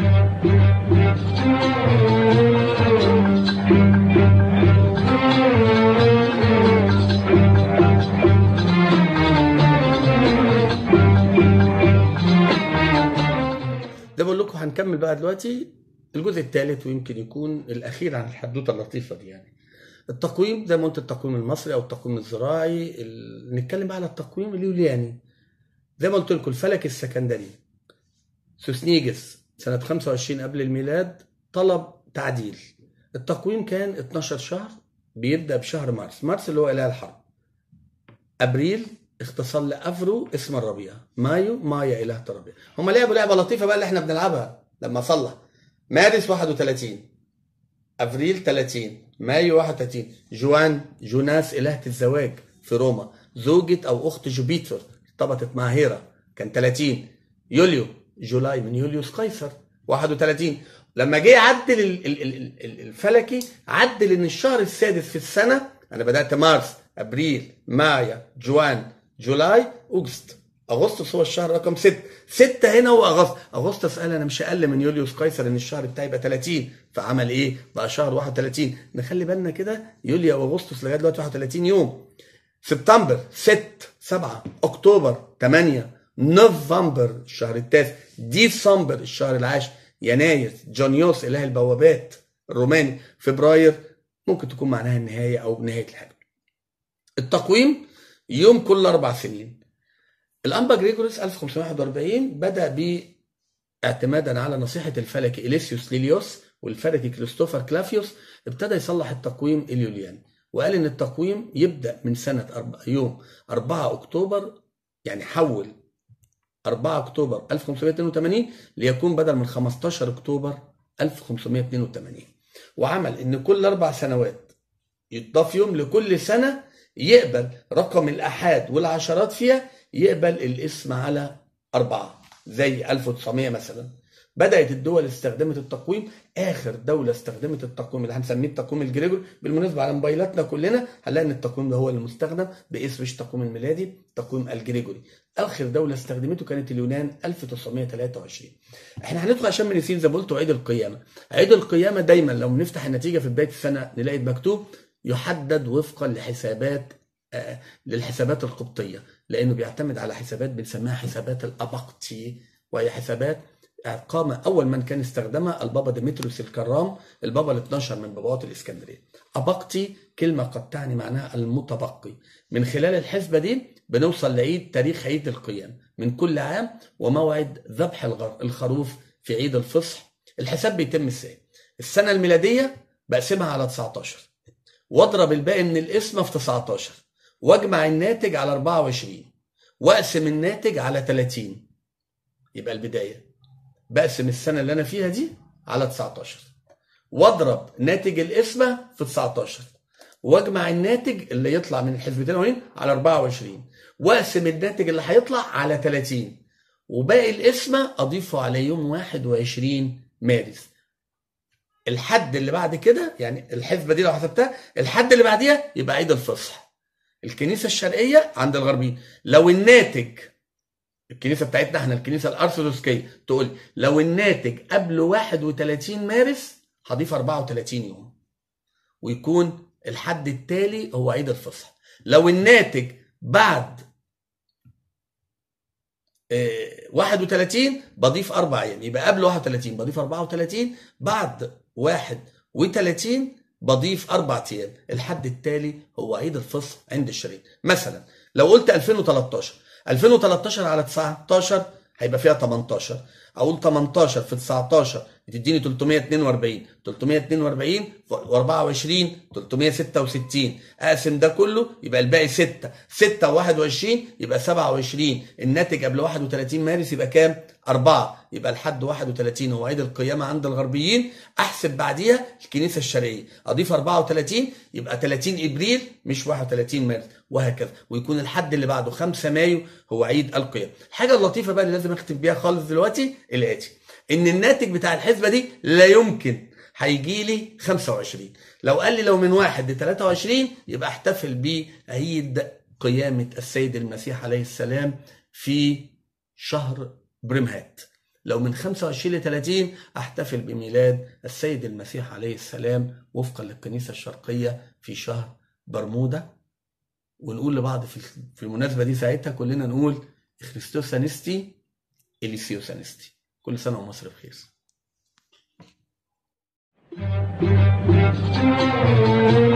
ده بقول لكم هنكمل بقى دلوقتي الجزء الثالث ويمكن يكون الاخير عن الحدوته اللطيفه دي يعني التقويم زي ما قلت التقويم المصري او التقويم الزراعي ال... نتكلم بقى على التقويم اليولياني زي ما قلت لكم الفلك السكندري سوسنيجس سنة 25 قبل الميلاد طلب تعديل التقويم كان 12 شهر بيبدأ بشهر مارس مارس اللي هو إله الحرب أبريل اختصار لأفرو اسم الربيع مايو مايا إله الربيع هم لعبوا لعبة لطيفة بقى اللي احنا بنلعبها لما صلح مارس 31 أبريل 30 مايو 31 جوان جوناس إلهة الزواج في روما زوجة أو أخت جوبيتر ارتبطت مع هيرا كان 30 يوليو جولاي من يوليوس قيصر 31 لما جه يعدل ال- ال- ال- ال- الفلكي عدل ان الشهر السادس في السنه انا بدات مارس ابريل مايا جوان جولاي اوجست اغسطس هو الشهر رقم 6 6 هنا هو اغسطس اغسطس قال انا مش اقل من يوليوس قيصر ان الشهر بتاعي يبقى 30 فعمل ايه بقى شهر 31 نخلي بالنا كده يوليو واغسطس لغايه دلوقتي 31 يوم سبتمبر 6 7 اكتوبر 8 نوفمبر الشهر التاسع ديسمبر الشهر العاشر يناير جونيوس اله البوابات الروماني فبراير ممكن تكون معناها النهايه او نهايه الحاجه التقويم يوم كل اربع سنين الانبا جريجوريس 1541 بدا باعتمادا على نصيحه الفلكي اليسيوس ليليوس والفلكي كريستوفر كلافيوس ابتدى يصلح التقويم اليولياني وقال ان التقويم يبدا من سنه أربع يوم 4 اكتوبر يعني حول 4 اكتوبر 1582 ليكون بدل من 15 اكتوبر 1582 وعمل ان كل اربع سنوات يضاف يوم لكل سنه يقبل رقم الاحاد والعشرات فيها يقبل الاسم على أربعة زي 1900 مثلا بدأت الدول استخدمت التقويم آخر دولة استخدمت التقويم اللي هنسميه التقويم الجريجوري بالمناسبة على موبايلاتنا كلنا هنلاقي إن التقويم ده هو المستخدم باسم مش التقويم الميلادي التقويم الجريجوري آخر دولة استخدمته كانت اليونان 1923 احنا هندخل عشان من زي ما قلت عيد القيامة عيد القيامة دايما لو بنفتح النتيجة في بداية السنة نلاقي مكتوب يحدد وفقا لحسابات آه، للحسابات القبطية لأنه بيعتمد على حسابات بنسميها حسابات الأبقتي وهي حسابات قام أول من كان استخدمها البابا ديمتريوس الكرام البابا ال 12 من بابوات الإسكندرية أبقتي كلمة قد تعني معناها المتبقي من خلال الحسبة دي بنوصل لعيد تاريخ عيد القيامة من كل عام وموعد ذبح الغر- الخروف في عيد الفصح الحساب بيتم ازاي السنة الميلادية بقسمها على 19 واضرب الباقي من القسمة في 19 واجمع الناتج على 24 واقسم الناتج على 30 يبقى البداية بقسم السنة اللي أنا فيها دي على 19 واضرب ناتج القسمة في 19 واجمع الناتج اللي يطلع من الحسبتين الاولين على 24 واقسم الناتج اللي هيطلع على 30 وباقي القسمة أضيفه على يوم 21 مارس الحد اللي بعد كده يعني الحسبة دي لو حسبتها الحد اللي بعديها يبقى عيد الفصح الكنيسة الشرقية عند الغربيين لو الناتج الكنيسة بتاعتنا احنا الكنيسة الأرثوذكسية تقول لو الناتج قبل 31 مارس هضيف 34 يوم ويكون الحد التالي هو عيد الفصح لو الناتج بعد آه، 31 بضيف اربع ايام يبقى قبل 31 بضيف 34 بعد 31 بضيف اربع ايام الحد التالي هو عيد الفصح عند الشريط مثلا لو قلت 2013 2013 على 19 هيبقى فيها 18 اقول 18 في 19 بتديني 342 342 و24 366 اقسم ده كله يبقى الباقي 6 6 و21 يبقى 27 الناتج قبل 31 مارس يبقى كام 4 يبقى لحد 31 هو عيد القيامه عند الغربيين احسب بعديها الكنيسه الشرقيه اضيف 34 يبقى 30 ابريل مش 31 مارس وهكذا ويكون الحد اللي بعده 5 مايو هو عيد القيامه الحاجه اللطيفه بقى اللي لازم اختم بيها خالص دلوقتي الاتي ان الناتج بتاع الحسبه دي لا يمكن هيجي لي 25 لو قال لي لو من 1 ل 23 يبقى احتفل بعيد قيامه السيد المسيح عليه السلام في شهر برمهات لو من 25 ل 30 احتفل بميلاد السيد المسيح عليه السلام وفقا للكنيسه الشرقيه في شهر برمودا ونقول لبعض في في المناسبه دي ساعتها كلنا نقول خريستوس انستي اليسيوس انستي كل سنه ومصر بخير